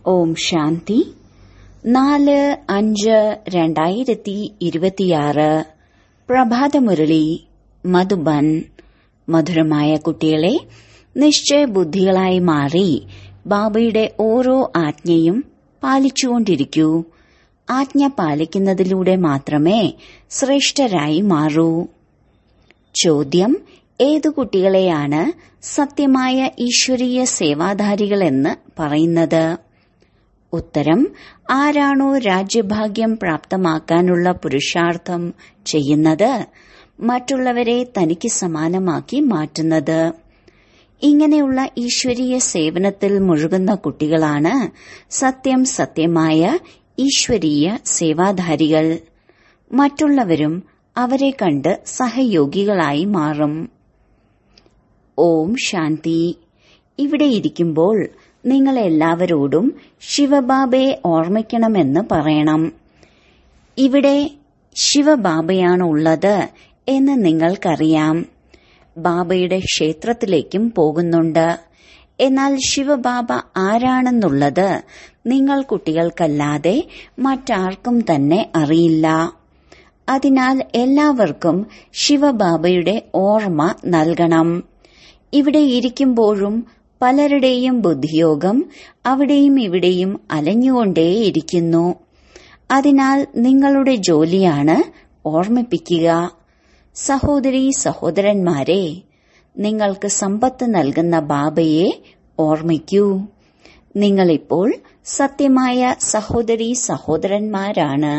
ഓം ശാന്തി നാല് അഞ്ച് രണ്ടായിരത്തി ഇരുപത്തിയാറ് പ്രഭാതമുരളി മധുബൻ മധുരമായ കുട്ടികളെ നിശ്ചയബുദ്ധികളായി മാറി ബാബയുടെ ഓരോ ആജ്ഞയും പാലിച്ചുകൊണ്ടിരിക്കൂ ആജ്ഞ പാലിക്കുന്നതിലൂടെ മാത്രമേ ശ്രേഷ്ഠരായി മാറൂ ചോദ്യം ഏതു കുട്ടികളെയാണ് സത്യമായ ഈശ്വരീയ സേവാധാരികളെന്ന് പറയുന്നത് ഉത്തരം ആരാണോ രാജ്യഭാഗ്യം പ്രാപ്തമാക്കാനുള്ള പുരുഷാർത്ഥം ചെയ്യുന്നത് മറ്റുള്ളവരെ തനിക്ക് സമാനമാക്കി മാറ്റുന്നത് ഇങ്ങനെയുള്ള ഈശ്വരീയ സേവനത്തിൽ മുഴുകുന്ന കുട്ടികളാണ് സത്യം സത്യമായ ഈശ്വരീയ സേവാധാരികൾ മറ്റുള്ളവരും അവരെ കണ്ട് സഹയോഗികളായി മാറും ഓം ശാന്തി ഇവിടെ ഇരിക്കുമ്പോൾ നിങ്ങൾ എല്ലാവരോടും ശിവബാബയെ ഓർമ്മിക്കണമെന്ന് പറയണം ഇവിടെ ശിവബാബയാണ് ഉള്ളത് എന്ന് നിങ്ങൾക്കറിയാം ബാബയുടെ ക്ഷേത്രത്തിലേക്കും പോകുന്നുണ്ട് എന്നാൽ ശിവബാബ ആരാണെന്നുള്ളത് നിങ്ങൾ കുട്ടികൾക്കല്ലാതെ മറ്റാർക്കും തന്നെ അറിയില്ല അതിനാൽ എല്ലാവർക്കും ശിവബാബയുടെ ഓർമ്മ നൽകണം ഇവിടെ ഇരിക്കുമ്പോഴും പലരുടെയും ബുദ്ധിയോഗം അവിടെയും ഇവിടെയും അലഞ്ഞുകൊണ്ടേയിരിക്കുന്നു അതിനാൽ നിങ്ങളുടെ ജോലിയാണ് ഓർമ്മിപ്പിക്കുക സഹോദരി സഹോദരന്മാരെ നിങ്ങൾക്ക് സമ്പത്ത് നൽകുന്ന ബാബയെ ഓർമ്മിക്കൂ നിങ്ങളിപ്പോൾ സത്യമായ സഹോദരി സഹോദരന്മാരാണ്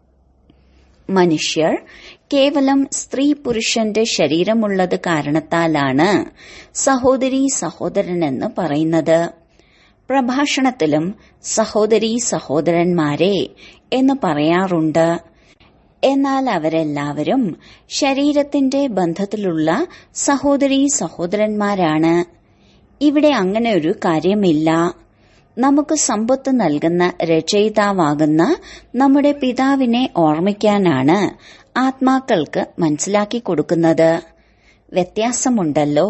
മനുഷ്യർ കേവലം സ്ത്രീ പുരുഷന്റെ ശരീരമുള്ളത് കാരണത്താലാണ് സഹോദരി സഹോദരനെന്ന് പറയുന്നത് പ്രഭാഷണത്തിലും സഹോദരി സഹോദരന്മാരെ എന്ന് പറയാറുണ്ട് എന്നാൽ അവരെല്ലാവരും ശരീരത്തിന്റെ ബന്ധത്തിലുള്ള സഹോദരി സഹോദരന്മാരാണ് ഇവിടെ അങ്ങനെ ഒരു കാര്യമില്ല നമുക്ക് സമ്പത്ത് നൽകുന്ന രചയിതാവാകുന്ന നമ്മുടെ പിതാവിനെ ഓർമ്മിക്കാനാണ് ആത്മാക്കൾക്ക് മനസ്സിലാക്കി കൊടുക്കുന്നത് വ്യത്യാസമുണ്ടല്ലോ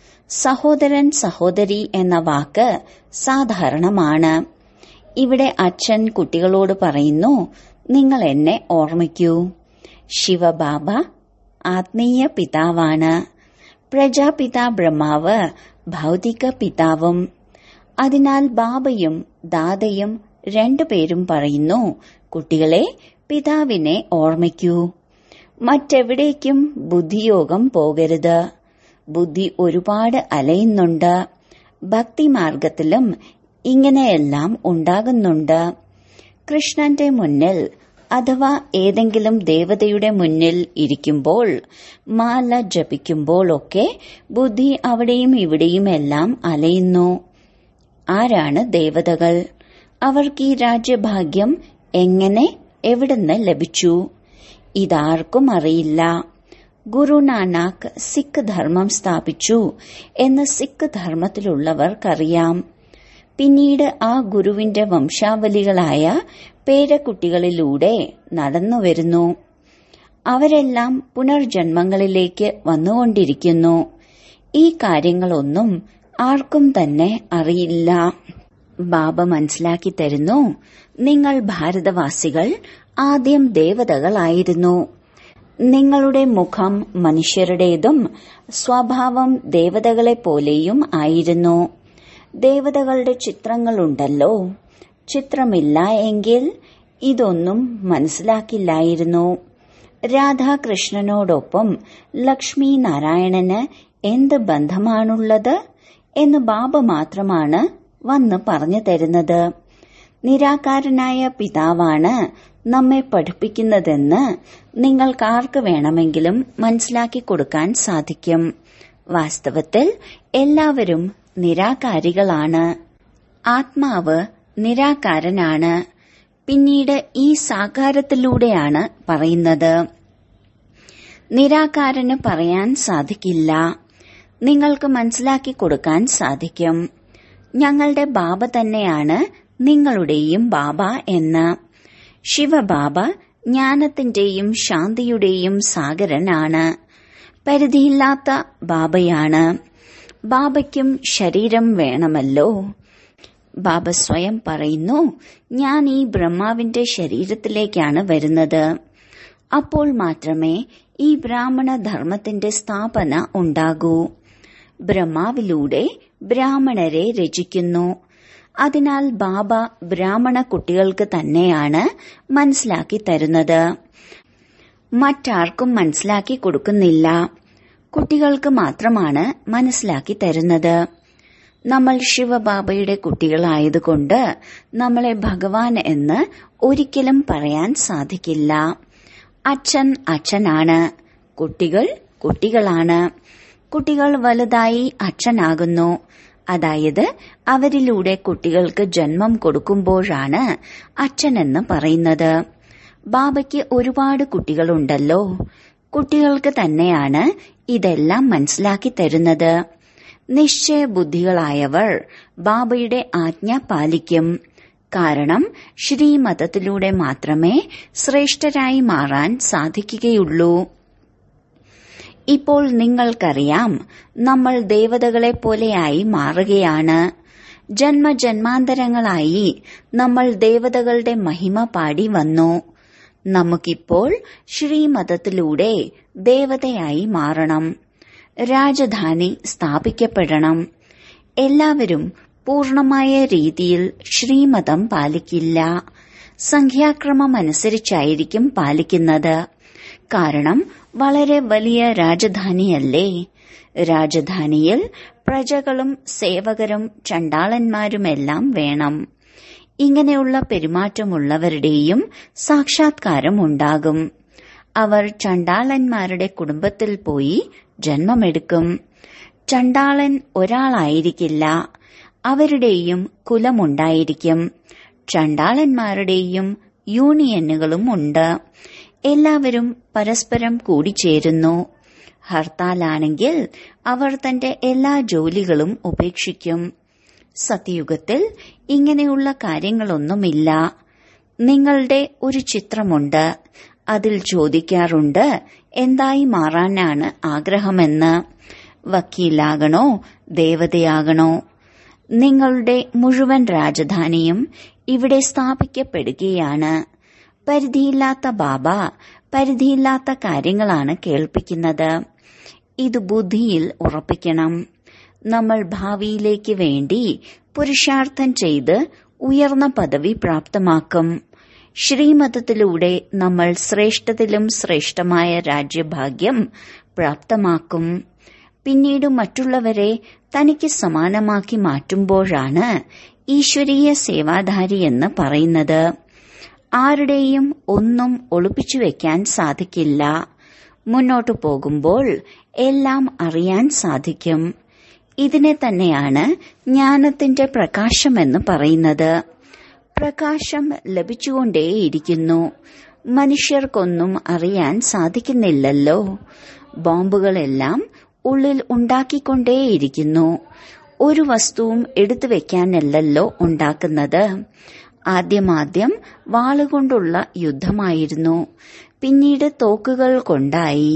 സഹോദരൻ സഹോദരി എന്ന വാക്ക് സാധാരണമാണ് ഇവിടെ അച്ഛൻ കുട്ടികളോട് പറയുന്നു നിങ്ങൾ എന്നെ ഓർമ്മിക്കൂ ശിവബാബ ആത്മീയ പിതാവാണ് പ്രജാപിത ബ്രഹ്മാവ് ഭൗതിക പിതാവും അതിനാൽ ബാബയും ദാദയും രണ്ടുപേരും പറയുന്നു കുട്ടികളെ പിതാവിനെ ഓർമ്മിക്കൂ മറ്റെവിടേക്കും ബുദ്ധിയോഗം പോകരുത് ബുദ്ധി ഒരുപാട് അലയുന്നുണ്ട് ഭക്തിമാർഗത്തിലും ഇങ്ങനെയെല്ലാം ഉണ്ടാകുന്നുണ്ട് കൃഷ്ണന്റെ മുന്നിൽ അഥവാ ഏതെങ്കിലും ദേവതയുടെ മുന്നിൽ ഇരിക്കുമ്പോൾ മാല ജപിക്കുമ്പോഴൊക്കെ ബുദ്ധി അവിടെയും ഇവിടെയും എല്ലാം അലയുന്നു ആരാണ് ദേവതകൾ അവർക്ക് ഈ രാജ്യഭാഗ്യം എങ്ങനെ എവിടുന്ന് ലഭിച്ചു ഇതാർക്കും അറിയില്ല ഗുരു നാനാക്ക് സിഖ് ധർമ്മം സ്ഥാപിച്ചു എന്ന് സിഖ് ധർമ്മത്തിലുള്ളവർക്കറിയാം പിന്നീട് ആ ഗുരുവിന്റെ വംശാവലികളായ പേരക്കുട്ടികളിലൂടെ നടന്നുവരുന്നു അവരെല്ലാം പുനർജന്മങ്ങളിലേക്ക് വന്നുകൊണ്ടിരിക്കുന്നു ഈ കാര്യങ്ങളൊന്നും ആർക്കും തന്നെ അറിയില്ല ബാബ മനസ്സിലാക്കി തരുന്നു നിങ്ങൾ ഭാരതവാസികൾ ആദ്യം ദേവതകളായിരുന്നു നിങ്ങളുടെ മുഖം മനുഷ്യരുടേതും സ്വഭാവം ദേവതകളെ പോലെയും ആയിരുന്നു ദേവതകളുടെ ചിത്രങ്ങളുണ്ടല്ലോ ചിത്രമില്ല എങ്കിൽ ഇതൊന്നും മനസ്സിലാക്കില്ലായിരുന്നു രാധാകൃഷ്ണനോടൊപ്പം ലക്ഷ്മി നാരായണന് എന്ത് ബന്ധമാണുള്ളത് എന്ന് ബാബ മാത്രമാണ് വന്ന് പറഞ്ഞു തരുന്നത് നിരാകാരനായ പിതാവാണ് നമ്മെ പഠിപ്പിക്കുന്നതെന്ന് നിങ്ങൾക്കാർക്ക് വേണമെങ്കിലും മനസ്സിലാക്കി കൊടുക്കാൻ സാധിക്കും വാസ്തവത്തിൽ എല്ലാവരും നിരാകാരികളാണ് ആത്മാവ് നിരാകാരനാണ് പിന്നീട് ഈ സാകാരത്തിലൂടെയാണ് പറയുന്നത് നിരാകാരന് പറയാൻ സാധിക്കില്ല നിങ്ങൾക്ക് മനസ്സിലാക്കി കൊടുക്കാൻ സാധിക്കും ഞങ്ങളുടെ ബാബ തന്നെയാണ് നിങ്ങളുടെയും ബാബ എന്ന് ശിവബാബ ജ്ഞാനത്തിന്റെയും ശാന്തിയുടെയും സാഗരനാണ് പരിധിയില്ലാത്ത ബാബയാണ് ബാബയ്ക്കും ശരീരം വേണമല്ലോ ബാബ സ്വയം പറയുന്നു ഞാൻ ഈ ബ്രഹ്മാവിന്റെ ശരീരത്തിലേക്കാണ് വരുന്നത് അപ്പോൾ മാത്രമേ ഈ ബ്രാഹ്മണ ധർമ്മത്തിന്റെ സ്ഥാപന ഉണ്ടാകൂ ബ്രഹ്മാവിലൂടെ ബ്രാഹ്മണരെ രചിക്കുന്നു അതിനാൽ ബാബ ബ്രാഹ്മണ കുട്ടികൾക്ക് തന്നെയാണ് മനസ്സിലാക്കി തരുന്നത് മറ്റാർക്കും മനസ്സിലാക്കി കൊടുക്കുന്നില്ല കുട്ടികൾക്ക് മാത്രമാണ് മനസ്സിലാക്കി തരുന്നത് നമ്മൾ ശിവബാബയുടെ കുട്ടികളായതുകൊണ്ട് നമ്മളെ ഭഗവാൻ എന്ന് ഒരിക്കലും പറയാൻ സാധിക്കില്ല അച്ഛൻ അച്ഛനാണ് കുട്ടികൾ കുട്ടികളാണ് കുട്ടികൾ വലുതായി അച്ഛനാകുന്നു അതായത് അവരിലൂടെ കുട്ടികൾക്ക് ജന്മം കൊടുക്കുമ്പോഴാണ് അച്ഛനെന്ന് പറയുന്നത് ബാബയ്ക്ക് ഒരുപാട് കുട്ടികളുണ്ടല്ലോ കുട്ടികൾക്ക് തന്നെയാണ് ഇതെല്ലാം മനസ്സിലാക്കി തരുന്നത് നിശ്ചയ ബുദ്ധികളായവർ ബാബയുടെ ആജ്ഞ പാലിക്കും കാരണം ശ്രീമതത്തിലൂടെ മാത്രമേ ശ്രേഷ്ഠരായി മാറാൻ സാധിക്കുകയുള്ളൂ ഇപ്പോൾ നിങ്ങൾക്കറിയാം നമ്മൾ ദേവതകളെ പോലെയായി മാറുകയാണ് ജന്മജന്മാന്തരങ്ങളായി നമ്മൾ ദേവതകളുടെ മഹിമ പാടി വന്നു നമുക്കിപ്പോൾ ശ്രീമതത്തിലൂടെ ദേവതയായി മാറണം രാജധാനി സ്ഥാപിക്കപ്പെടണം എല്ലാവരും പൂർണമായ രീതിയിൽ ശ്രീമതം പാലിക്കില്ല സംഖ്യാക്രമം അനുസരിച്ചായിരിക്കും പാലിക്കുന്നത് കാരണം വളരെ വലിയ രാജധാനിയല്ലേ രാജധാനിയിൽ പ്രജകളും സേവകരും ചണ്ടാളന്മാരുമെല്ലാം വേണം ഇങ്ങനെയുള്ള പെരുമാറ്റമുള്ളവരുടെയും സാക്ഷാത്കാരം ഉണ്ടാകും അവർ ചണ്ടാളന്മാരുടെ കുടുംബത്തിൽ പോയി ജന്മമെടുക്കും ചണ്ടാളൻ ഒരാളായിരിക്കില്ല അവരുടെയും കുലമുണ്ടായിരിക്കും ചണ്ടാളന്മാരുടെയും യൂണിയനുകളും ഉണ്ട് എല്ലാവരും പരസ്പരം കൂടിച്ചേരുന്നു ഹർത്താലാണെങ്കിൽ അവർ തന്റെ എല്ലാ ജോലികളും ഉപേക്ഷിക്കും സത്യയുഗത്തിൽ ഇങ്ങനെയുള്ള കാര്യങ്ങളൊന്നുമില്ല നിങ്ങളുടെ ഒരു ചിത്രമുണ്ട് അതിൽ ചോദിക്കാറുണ്ട് എന്തായി മാറാനാണ് ആഗ്രഹമെന്ന് വക്കീലാകണോ ദേവതയാകണോ നിങ്ങളുടെ മുഴുവൻ രാജധാനിയും ഇവിടെ സ്ഥാപിക്കപ്പെടുകയാണ് പരിധിയില്ലാത്ത ബാബ പരിധിയില്ലാത്ത കാര്യങ്ങളാണ് കേൾപ്പിക്കുന്നത് ഇത് ബുദ്ധിയിൽ ഉറപ്പിക്കണം നമ്മൾ ഭാവിയിലേക്ക് വേണ്ടി പുരുഷാർത്ഥം ചെയ്ത് ഉയർന്ന പദവി പ്രാപ്തമാക്കും ശ്രീമതത്തിലൂടെ നമ്മൾ ശ്രേഷ്ഠത്തിലും ശ്രേഷ്ഠമായ രാജ്യഭാഗ്യം പ്രാപ്തമാക്കും പിന്നീട് മറ്റുള്ളവരെ തനിക്ക് സമാനമാക്കി മാറ്റുമ്പോഴാണ് ഈശ്വരീയ സേവാധാരി എന്ന് പറയുന്നത് ആരുടെയും ഒന്നും ഒളിപ്പിച്ചു വെക്കാൻ സാധിക്കില്ല മുന്നോട്ടു പോകുമ്പോൾ എല്ലാം അറിയാൻ സാധിക്കും ഇതിനെ തന്നെയാണ് ജ്ഞാനത്തിന്റെ പ്രകാശമെന്ന് പറയുന്നത് പ്രകാശം ലഭിച്ചുകൊണ്ടേയിരിക്കുന്നു മനുഷ്യർക്കൊന്നും അറിയാൻ സാധിക്കുന്നില്ലല്ലോ ബോംബുകളെല്ലാം ഉള്ളിൽ ഉണ്ടാക്കിക്കൊണ്ടേയിരിക്കുന്നു ഒരു വസ്തുവും എടുത്തു വെക്കാനല്ലല്ലോ ഉണ്ടാക്കുന്നത് ആദ്യമാദ്യം വാളുകൊണ്ടുള്ള യുദ്ധമായിരുന്നു പിന്നീട് തോക്കുകൾ കൊണ്ടായി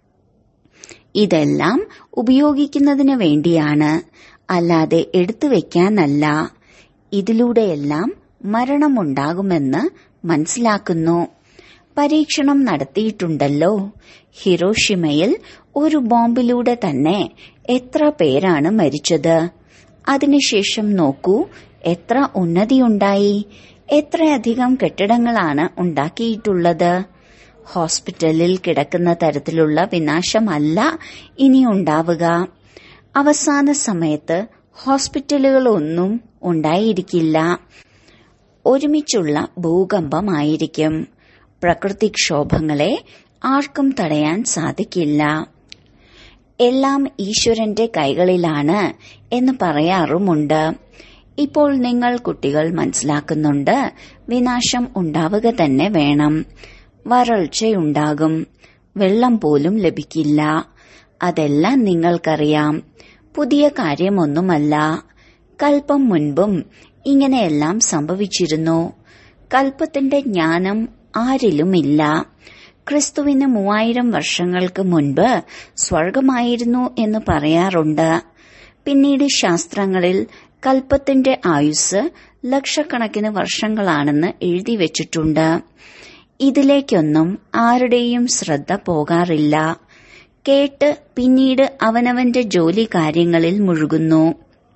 ഇതെല്ലാം ഉപയോഗിക്കുന്നതിന് വേണ്ടിയാണ് അല്ലാതെ എടുത്തു വെക്കാനല്ല ഇതിലൂടെയെല്ലാം മരണമുണ്ടാകുമെന്ന് മനസ്സിലാക്കുന്നു പരീക്ഷണം നടത്തിയിട്ടുണ്ടല്ലോ ഹിരോഷിമയിൽ ഒരു ബോംബിലൂടെ തന്നെ എത്ര പേരാണ് മരിച്ചത് അതിനുശേഷം നോക്കൂ എത്ര ഉന്നതിയുണ്ടായി എത്രയധികം കെട്ടിടങ്ങളാണ് ഉണ്ടാക്കിയിട്ടുള്ളത് ഹോസ്പിറ്റലിൽ കിടക്കുന്ന തരത്തിലുള്ള വിനാശമല്ല ഇനി ഉണ്ടാവുക അവസാന സമയത്ത് ഹോസ്പിറ്റലുകളൊന്നും ഉണ്ടായിരിക്കില്ല ഒരുമിച്ചുള്ള ഭൂകമ്പമായിരിക്കും പ്രകൃതിക്ഷോഭങ്ങളെ ആർക്കും തടയാൻ സാധിക്കില്ല എല്ലാം ഈശ്വരന്റെ കൈകളിലാണ് എന്ന് പറയാറുമുണ്ട് ഇപ്പോൾ നിങ്ങൾ കുട്ടികൾ മനസ്സിലാക്കുന്നുണ്ട് വിനാശം ഉണ്ടാവുക തന്നെ വേണം വരൾച്ചയുണ്ടാകും വെള്ളം പോലും ലഭിക്കില്ല അതെല്ലാം നിങ്ങൾക്കറിയാം പുതിയ കാര്യമൊന്നുമല്ല കൽപ്പം മുൻപും ഇങ്ങനെയെല്ലാം സംഭവിച്ചിരുന്നു കൽപ്പത്തിന്റെ ജ്ഞാനം ആരിലുമില്ല ക്രിസ്തുവിന് മൂവായിരം വർഷങ്ങൾക്ക് മുൻപ് സ്വർഗമായിരുന്നു എന്ന് പറയാറുണ്ട് പിന്നീട് ശാസ്ത്രങ്ങളിൽ കൽപ്പത്തിന്റെ ആയുസ് ലക്ഷക്കണക്കിന് വർഷങ്ങളാണെന്ന് എഴുതി വെച്ചിട്ടുണ്ട് ഇതിലേക്കൊന്നും ആരുടെയും ശ്രദ്ധ പോകാറില്ല കേട്ട് പിന്നീട് അവനവന്റെ ജോലി കാര്യങ്ങളിൽ മുഴുകുന്നു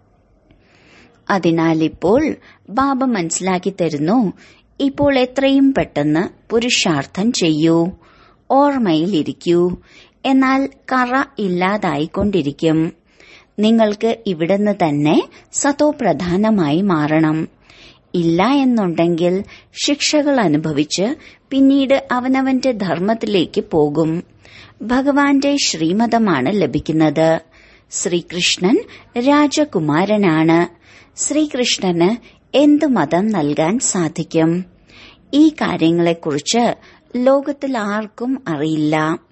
അതിനാൽ ഇപ്പോൾ ബാബ മനസ്സിലാക്കി തരുന്നു ഇപ്പോൾ എത്രയും പെട്ടെന്ന് പുരുഷാർത്ഥം ചെയ്യൂ ഓർമ്മയിലിരിക്കൂ എന്നാൽ കറ ഇല്ലാതായിക്കൊണ്ടിരിക്കും നിങ്ങൾക്ക് ഇവിടുന്ന് തന്നെ സതോ പ്രധാനമായി മാറണം ഇല്ല എന്നുണ്ടെങ്കിൽ ശിക്ഷകൾ അനുഭവിച്ച് പിന്നീട് അവനവന്റെ ധർമ്മത്തിലേക്ക് പോകും ഭഗവാന്റെ ശ്രീമതമാണ് ലഭിക്കുന്നത് ശ്രീകൃഷ്ണൻ രാജകുമാരനാണ് ശ്രീകൃഷ്ണന് എന്ത് മതം നൽകാൻ സാധിക്കും ഈ കാര്യങ്ങളെക്കുറിച്ച് ലോകത്തിൽ ആർക്കും അറിയില്ല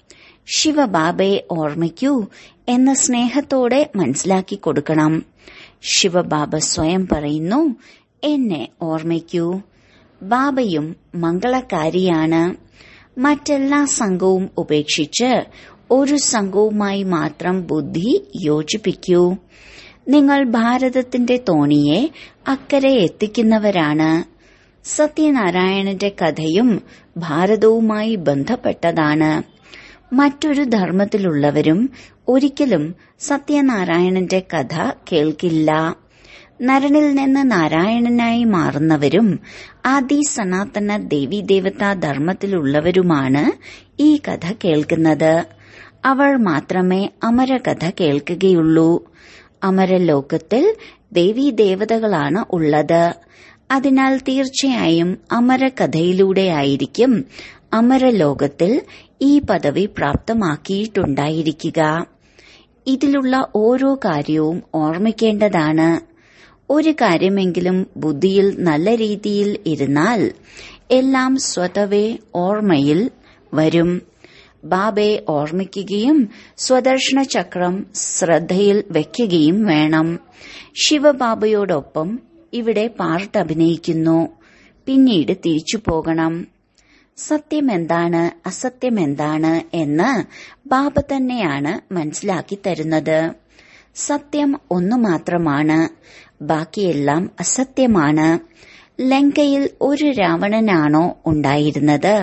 ശിവബാബയെ ഓർമ്മിക്കൂ എന്ന സ്നേഹത്തോടെ മനസ്സിലാക്കി കൊടുക്കണം ശിവബാബ സ്വയം പറയുന്നു എന്നെ ഓർമ്മിക്കൂ ബാബയും മംഗളകാരിയാണ് മറ്റെല്ലാ സംഘവും ഉപേക്ഷിച്ച് ഒരു സംഘവുമായി മാത്രം ബുദ്ധി യോജിപ്പിക്കൂ നിങ്ങൾ ഭാരതത്തിന്റെ തോണിയെ അക്കരെ എത്തിക്കുന്നവരാണ് സത്യനാരായണന്റെ കഥയും ഭാരതവുമായി ബന്ധപ്പെട്ടതാണ് മറ്റൊരു ധർമ്മത്തിലുള്ളവരും ഒരിക്കലും സത്യനാരായണന്റെ കഥ കേൾക്കില്ല നരനിൽ നിന്ന് നാരായണനായി മാറുന്നവരും ആദി സനാതന ദേവീദേവതാ ധർമ്മത്തിലുള്ളവരുമാണ് ഈ കഥ കേൾക്കുന്നത് അവർ മാത്രമേ അമരകഥ കേൾക്കുകയുള്ളൂ അമരലോകത്തിൽ ദേവീദേവതകളാണ് ഉള്ളത് അതിനാൽ തീർച്ചയായും അമരകഥയിലൂടെയായിരിക്കും അമരലോകത്തിൽ ഈ പദവി പ്രാപ്തമാക്കിയിട്ടുണ്ടായിരിക്കുക ഇതിലുള്ള ഓരോ കാര്യവും ഓർമ്മിക്കേണ്ടതാണ് ഒരു കാര്യമെങ്കിലും ബുദ്ധിയിൽ നല്ല രീതിയിൽ ഇരുന്നാൽ എല്ലാം സ്വതവേ ഓർമ്മയിൽ വരും ബാബയെ ഓർമ്മിക്കുകയും സ്വദർശന ചക്രം ശ്രദ്ധയിൽ വയ്ക്കുകയും വേണം ശിവബാബയോടൊപ്പം ഇവിടെ പാർട്ട് അഭിനയിക്കുന്നു പിന്നീട് തിരിച്ചു പോകണം സത്യമെന്താണ് അസത്യമെന്താണ് എന്ന് ബാബ തന്നെയാണ് മനസ്സിലാക്കി തരുന്നത് സത്യം ഒന്നു മാത്രമാണ് ബാക്കിയെല്ലാം അസത്യമാണ് ലങ്കയിൽ ഒരു രാവണനാണോ ഉണ്ടായിരുന്നത്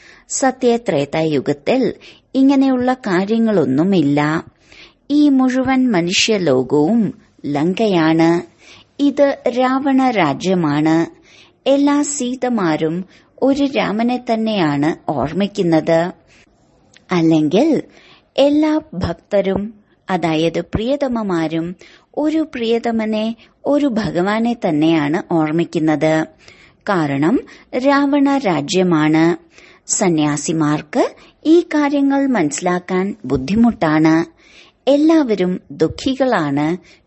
സത്യത്രേതായുഗത്തിൽ ഇങ്ങനെയുള്ള കാര്യങ്ങളൊന്നുമില്ല ഈ മുഴുവൻ മനുഷ്യലോകവും ലങ്കയാണ് ഇത് രാവണ രാജ്യമാണ് എല്ലാ സീതമാരും ഒരു രാമനെ തന്നെയാണ് ഓർമ്മിക്കുന്നത് അല്ലെങ്കിൽ എല്ലാ ഭക്തരും അതായത് പ്രിയതമമാരും ഒരു പ്രിയതമനെ ഒരു ഭഗവാനെ തന്നെയാണ് ഓർമ്മിക്കുന്നത് കാരണം രാവണ രാജ്യമാണ് സന്യാസിമാർക്ക് ഈ കാര്യങ്ങൾ മനസ്സിലാക്കാൻ ബുദ്ധിമുട്ടാണ് എല്ലാവരും ദുഃഖികളാണ്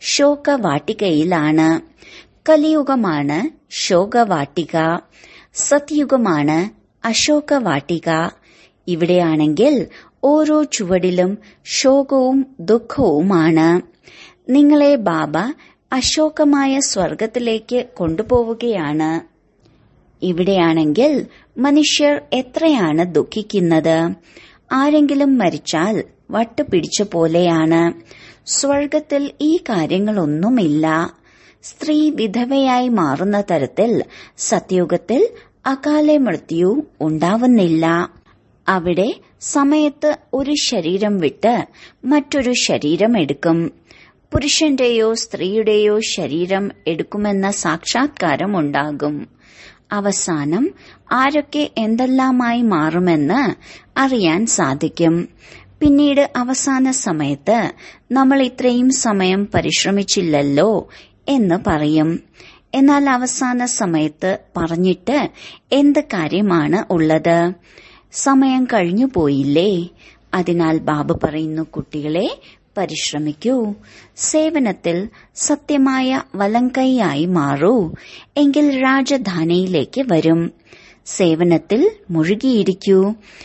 ശോകവാട്ടികയിലാണ് കലിയുഗമാണ് ശോകവാട്ടിക സത്യുഗമാണ് അശോകവാട്ടിക ഇവിടെയാണെങ്കിൽ ഓരോ ചുവടിലും ശോകവും ദുഃഖവുമാണ് നിങ്ങളെ ബാബ അശോകമായ സ്വർഗത്തിലേക്ക് കൊണ്ടുപോവുകയാണ് ഇവിടെയാണെങ്കിൽ മനുഷ്യർ എത്രയാണ് ദുഃഖിക്കുന്നത് ആരെങ്കിലും മരിച്ചാൽ വട്ടുപിടിച്ച പോലെയാണ് സ്വർഗത്തിൽ ഈ കാര്യങ്ങളൊന്നുമില്ല സ്ത്രീ വിധവയായി മാറുന്ന തരത്തിൽ സത്യുഗത്തിൽ അകാല മൃത്യു ഉണ്ടാവുന്നില്ല അവിടെ സമയത്ത് ഒരു ശരീരം വിട്ട് മറ്റൊരു ശരീരം എടുക്കും പുരുഷന്റെയോ സ്ത്രീയുടെയോ ശരീരം എടുക്കുമെന്ന സാക്ഷാത്കാരം ഉണ്ടാകും അവസാനം ആരൊക്കെ എന്തെല്ലാമായി മാറുമെന്ന് അറിയാൻ സാധിക്കും പിന്നീട് അവസാന സമയത്ത് നമ്മൾ ഇത്രയും സമയം പരിശ്രമിച്ചില്ലല്ലോ എന്ന് പറയും എന്നാൽ അവസാന സമയത്ത് പറഞ്ഞിട്ട് എന്ത് കാര്യമാണ് ഉള്ളത് സമയം കഴിഞ്ഞു പോയില്ലേ അതിനാൽ ബാബു പറയുന്നു കുട്ടികളെ പരിശ്രമിക്കൂ സേവനത്തിൽ സത്യമായ വലങ്കൈയായി മാറൂ എങ്കിൽ രാജധാനിയിലേക്ക് വരും സേവനത്തിൽ മുഴുകിയിരിക്കൂ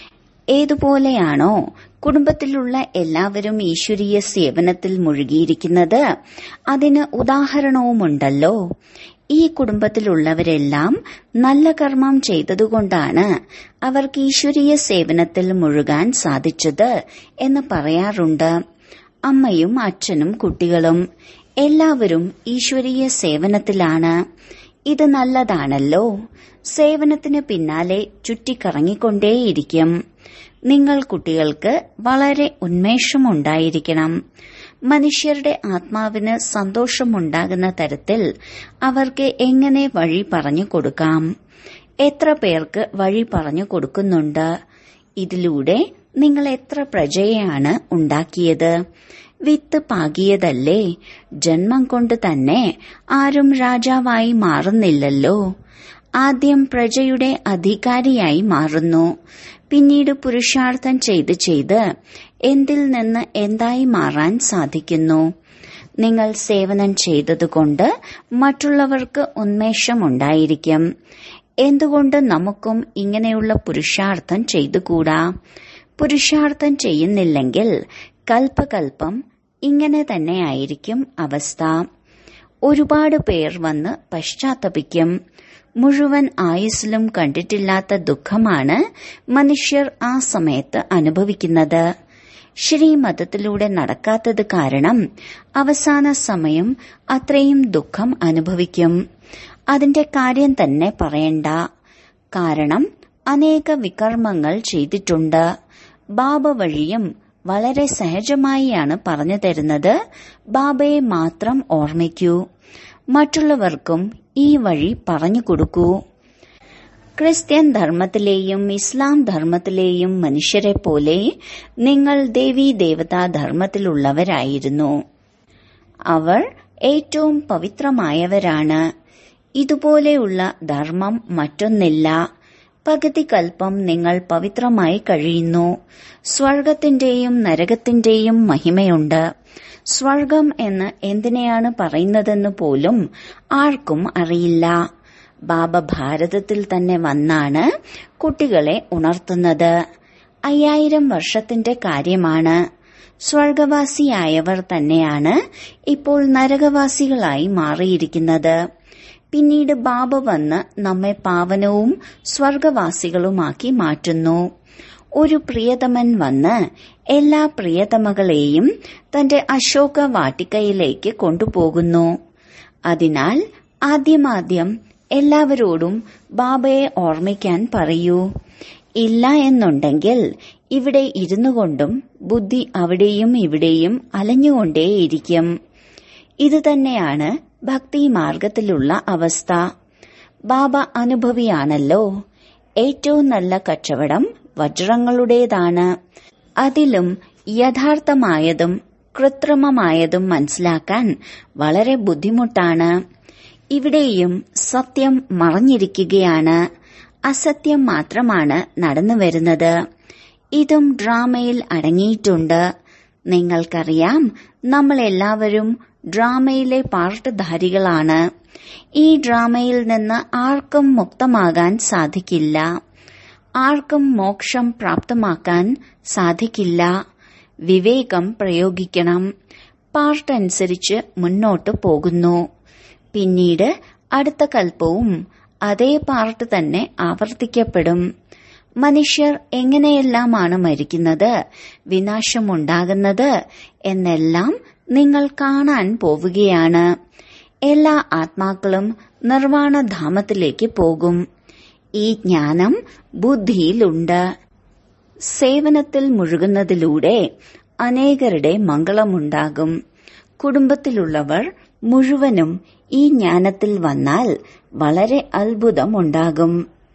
ഏതുപോലെയാണോ കുടുംബത്തിലുള്ള എല്ലാവരും ഈശ്വരീയ സേവനത്തിൽ മുഴുകിയിരിക്കുന്നത് അതിന് ഉദാഹരണവുമുണ്ടല്ലോ ഈ കുടുംബത്തിലുള്ളവരെല്ലാം നല്ല കർമ്മം ചെയ്തതുകൊണ്ടാണ് അവർക്ക് ഈശ്വരീയ സേവനത്തിൽ മുഴുകാൻ സാധിച്ചത് എന്ന് പറയാറുണ്ട് അമ്മയും അച്ഛനും കുട്ടികളും എല്ലാവരും ഈശ്വരീയ സേവനത്തിലാണ് ഇത് നല്ലതാണല്ലോ സേവനത്തിന് പിന്നാലെ ചുറ്റിക്കറങ്ങിക്കൊണ്ടേയിരിക്കും നിങ്ങൾ കുട്ടികൾക്ക് വളരെ ഉന്മേഷമുണ്ടായിരിക്കണം മനുഷ്യരുടെ ആത്മാവിന് സന്തോഷമുണ്ടാകുന്ന തരത്തിൽ അവർക്ക് എങ്ങനെ വഴി പറഞ്ഞു കൊടുക്കാം എത്ര പേർക്ക് വഴി പറഞ്ഞു കൊടുക്കുന്നുണ്ട് ഇതിലൂടെ നിങ്ങൾ എത്ര പ്രജയാണ് ഉണ്ടാക്കിയത് വിത്ത് പാകിയതല്ലേ ജന്മം കൊണ്ട് തന്നെ ആരും രാജാവായി മാറുന്നില്ലല്ലോ ആദ്യം പ്രജയുടെ അധികാരിയായി മാറുന്നു പിന്നീട് പുരുഷാർത്ഥം ചെയ്ത് ചെയ്ത് എന്തിൽ നിന്ന് എന്തായി മാറാൻ സാധിക്കുന്നു നിങ്ങൾ സേവനം ചെയ്തതുകൊണ്ട് മറ്റുള്ളവർക്ക് ഉന്മേഷമുണ്ടായിരിക്കും എന്തുകൊണ്ട് നമുക്കും ഇങ്ങനെയുള്ള പുരുഷാർത്ഥം ചെയ്തുകൂടാ പുരുഷാർത്ഥം ചെയ്യുന്നില്ലെങ്കിൽ കൽപ്പകൽപ്പം ഇങ്ങനെ തന്നെയായിരിക്കും അവസ്ഥ ഒരുപാട് പേർ വന്ന് പശ്ചാത്തപിക്കും മുഴുവൻ ആയുസ്സിലും കണ്ടിട്ടില്ലാത്ത ദുഃഖമാണ് മനുഷ്യർ ആ സമയത്ത് അനുഭവിക്കുന്നത് ശ്രീമതത്തിലൂടെ നടക്കാത്തത് കാരണം അവസാന സമയം അത്രയും ദുഃഖം അനുഭവിക്കും അതിന്റെ കാര്യം തന്നെ പറയണ്ട കാരണം അനേക വികർമ്മങ്ങൾ ചെയ്തിട്ടുണ്ട് ബാബ വഴിയും വളരെ സഹജമായിയാണ് പറഞ്ഞു തരുന്നത് ബാബയെ മാത്രം ഓർമ്മിക്കൂ മറ്റുള്ളവർക്കും ഈ വഴി പറഞ്ഞു കൊടുക്കൂ ക്രിസ്ത്യൻ ധർമ്മത്തിലെയും ഇസ്ലാം ധർമ്മത്തിലെയും മനുഷ്യരെ പോലെ നിങ്ങൾ ദേവീ ദേവതാ ധർമ്മത്തിലുള്ളവരായിരുന്നു അവർ ഏറ്റവും പവിത്രമായവരാണ് ഇതുപോലെയുള്ള ധർമ്മം മറ്റൊന്നില്ല പകുതി കൽപ്പം നിങ്ങൾ പവിത്രമായി കഴിയുന്നു സ്വർഗത്തിന്റെയും നരകത്തിന്റെയും മഹിമയുണ്ട് സ്വർഗം എന്ന് എന്തിനെയാണ് പറയുന്നതെന്ന് പോലും ആർക്കും അറിയില്ല ബാബ ഭാരതത്തിൽ തന്നെ വന്നാണ് കുട്ടികളെ ഉണർത്തുന്നത് അയ്യായിരം വർഷത്തിന്റെ കാര്യമാണ് സ്വർഗവാസിയായവർ തന്നെയാണ് ഇപ്പോൾ നരകവാസികളായി മാറിയിരിക്കുന്നത് പിന്നീട് ബാബ വന്ന് നമ്മെ പാവനവും സ്വർഗവാസികളുമാക്കി മാറ്റുന്നു ഒരു പ്രിയതമൻ വന്ന് എല്ലാ പ്രിയതമകളെയും തന്റെ അശോക വാട്ടിക്കയിലേക്ക് കൊണ്ടുപോകുന്നു അതിനാൽ ആദ്യമാദ്യം എല്ലാവരോടും ബാബയെ ഓർമ്മിക്കാൻ പറയൂ ഇല്ല എന്നുണ്ടെങ്കിൽ ഇവിടെ ഇരുന്നു കൊണ്ടും ബുദ്ധി അവിടെയും ഇവിടെയും അലഞ്ഞുകൊണ്ടേയിരിക്കും ഇതുതന്നെയാണ് ഭക്തി മാർഗത്തിലുള്ള അവസ്ഥ ബാബ അനുഭവിയാണല്ലോ ഏറ്റവും നല്ല കച്ചവടം വജ്രങ്ങളുടേതാണ് അതിലും യഥാർത്ഥമായതും കൃത്രിമമായതും മനസ്സിലാക്കാൻ വളരെ ബുദ്ധിമുട്ടാണ് ഇവിടെയും സത്യം മറഞ്ഞിരിക്കുകയാണ് അസത്യം മാത്രമാണ് നടന്നു വരുന്നത് ഇതും ഡ്രാമയിൽ അടങ്ങിയിട്ടുണ്ട് നിങ്ങൾക്കറിയാം നമ്മൾ എല്ലാവരും ഡ്രാമയിലെ പാർട്ട്ധാരികളാണ് ഈ ഡ്രാമയിൽ നിന്ന് ആർക്കും മുക്തമാകാൻ സാധിക്കില്ല ആർക്കും മോക്ഷം പ്രാപ്തമാക്കാൻ സാധിക്കില്ല വിവേകം പ്രയോഗിക്കണം പാർട്ട് അനുസരിച്ച് മുന്നോട്ട് പോകുന്നു പിന്നീട് അടുത്ത കൽപ്പവും അതേ പാർട്ട് തന്നെ ആവർത്തിക്കപ്പെടും മനുഷ്യർ എങ്ങനെയെല്ലാമാണ് മരിക്കുന്നത് വിനാശമുണ്ടാകുന്നത് എന്നെല്ലാം നിങ്ങൾ കാണാൻ പോവുകയാണ് എല്ലാ ആത്മാക്കളും നിർവാണധാമത്തിലേക്ക് പോകും ഈ ജ്ഞാനം ബുദ്ധിയിലുണ്ട് സേവനത്തിൽ മുഴുകുന്നതിലൂടെ അനേകരുടെ മംഗളമുണ്ടാകും കുടുംബത്തിലുള്ളവർ മുഴുവനും ഈ ജ്ഞാനത്തിൽ വന്നാൽ വളരെ അത്ഭുതമുണ്ടാകും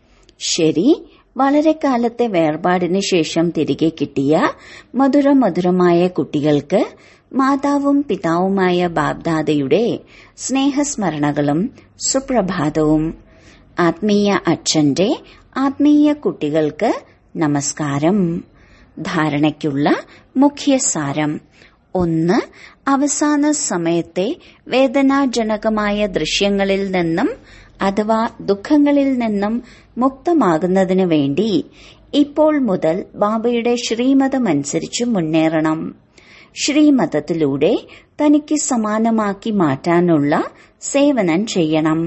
ശരി വളരെ കാലത്തെ വേർപാടിന് ശേഷം തിരികെ കിട്ടിയ മധുര മധുരമായ കുട്ടികൾക്ക് മാതാവും പിതാവുമായ ബാബ്ദാദയുടെ സ്നേഹസ്മരണകളും സുപ്രഭാതവും ആത്മീയ അച്ഛന്റെ ആത്മീയ കുട്ടികൾക്ക് നമസ്കാരം ധാരണയ്ക്കുള്ള മുഖ്യസാരം ഒന്ന് അവസാന സമയത്തെ വേദനാജനകമായ ദൃശ്യങ്ങളിൽ നിന്നും അഥവാ ദുഃഖങ്ങളിൽ നിന്നും മുക്തമാകുന്നതിനു വേണ്ടി ഇപ്പോൾ മുതൽ ബാബയുടെ ശ്രീമതമനുസരിച്ച് മുന്നേറണം ശ്രീമതത്തിലൂടെ തനിക്ക് സമാനമാക്കി മാറ്റാനുള്ള സേവനം ചെയ്യണം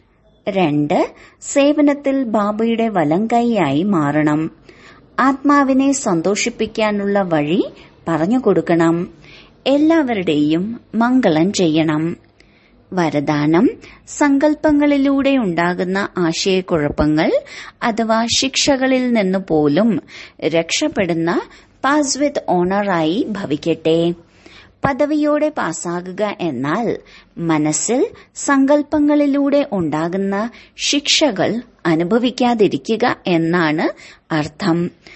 രണ്ട് സേവനത്തിൽ ബാബയുടെ വലങ്കൈയായി മാറണം ആത്മാവിനെ സന്തോഷിപ്പിക്കാനുള്ള വഴി പറഞ്ഞു കൊടുക്കണം എല്ലാവരുടെയും മംഗളം ചെയ്യണം വരദാനം സങ്കല്പങ്ങളിലൂടെ ഉണ്ടാകുന്ന ആശയക്കുഴപ്പങ്ങൾ അഥവാ ശിക്ഷകളിൽ നിന്ന് പോലും രക്ഷപ്പെടുന്ന പാസ് വിത്ത് ഓണറായി ഭവിക്കട്ടെ പദവിയോടെ പാസ്സാകുക എന്നാൽ മനസ്സിൽ സങ്കല്പങ്ങളിലൂടെ ഉണ്ടാകുന്ന ശിക്ഷകൾ അനുഭവിക്കാതിരിക്കുക എന്നാണ് അർത്ഥം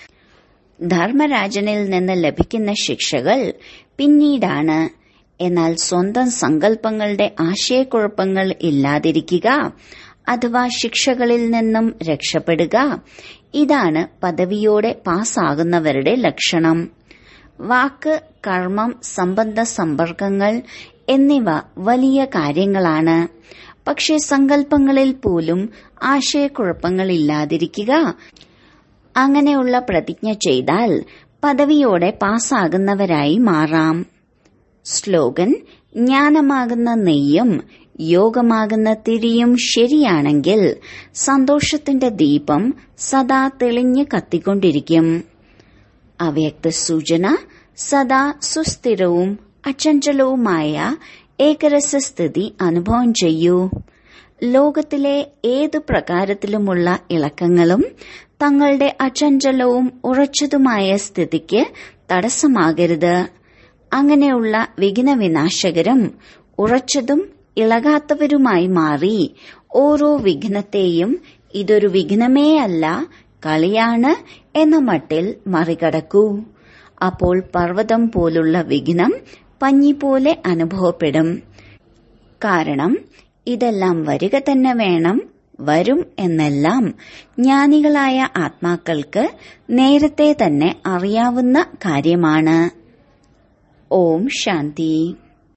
ധർമ്മരാജനിൽ നിന്ന് ലഭിക്കുന്ന ശിക്ഷകൾ പിന്നീടാണ് എന്നാൽ സ്വന്തം സങ്കല്പങ്ങളുടെ ആശയക്കുഴപ്പങ്ങൾ ഇല്ലാതിരിക്കുക അഥവാ ശിക്ഷകളിൽ നിന്നും രക്ഷപ്പെടുക ഇതാണ് പദവിയോടെ പാസ്സാകുന്നവരുടെ ലക്ഷണം വാക്ക് കർമ്മം സംബന്ധ സമ്പർക്കങ്ങൾ എന്നിവ വലിയ കാര്യങ്ങളാണ് പക്ഷേ സങ്കല്പങ്ങളിൽ പോലും ആശയക്കുഴപ്പങ്ങളില്ലാതിരിക്കുക അങ്ങനെയുള്ള പ്രതിജ്ഞ ചെയ്താൽ പദവിയോടെ പാസ്സാകുന്നവരായി മാറാം സ്ലോഗൻ ജ്ഞാനമാകുന്ന നെയ്യും യോഗമാകുന്ന തിരിയും ശരിയാണെങ്കിൽ സന്തോഷത്തിന്റെ ദീപം സദാ തെളിഞ്ഞു കത്തിക്കൊണ്ടിരിക്കും അവ്യക്ത സൂചന സദാ സുസ്ഥിരവും അചഞ്ചലവുമായ ഏകരസസ്ഥിതി അനുഭവം ചെയ്യൂ ലോകത്തിലെ ഏതു പ്രകാരത്തിലുമുള്ള ഇളക്കങ്ങളും തങ്ങളുടെ അചഞ്ചലവും ഉറച്ചതുമായ സ്ഥിതിക്ക് തടസ്സമാകരുത് അങ്ങനെയുള്ള വിഘ്ന വിനാശകരും ഉറച്ചതും ഇളകാത്തവരുമായി മാറി ഓരോ വിഘ്നത്തെയും ഇതൊരു വിഘ്നമേ അല്ല കളിയാണ് എന്ന മട്ടിൽ മറികടക്കൂ അപ്പോൾ പർവ്വതം പോലുള്ള വിഘ്നം പഞ്ഞി പോലെ അനുഭവപ്പെടും കാരണം ഇതെല്ലാം വരിക തന്നെ വേണം വരും എന്നെല്ലാം ജ്ഞാനികളായ ആത്മാക്കൾക്ക് നേരത്തെ തന്നെ അറിയാവുന്ന കാര്യമാണ് ഓം ശാന്തി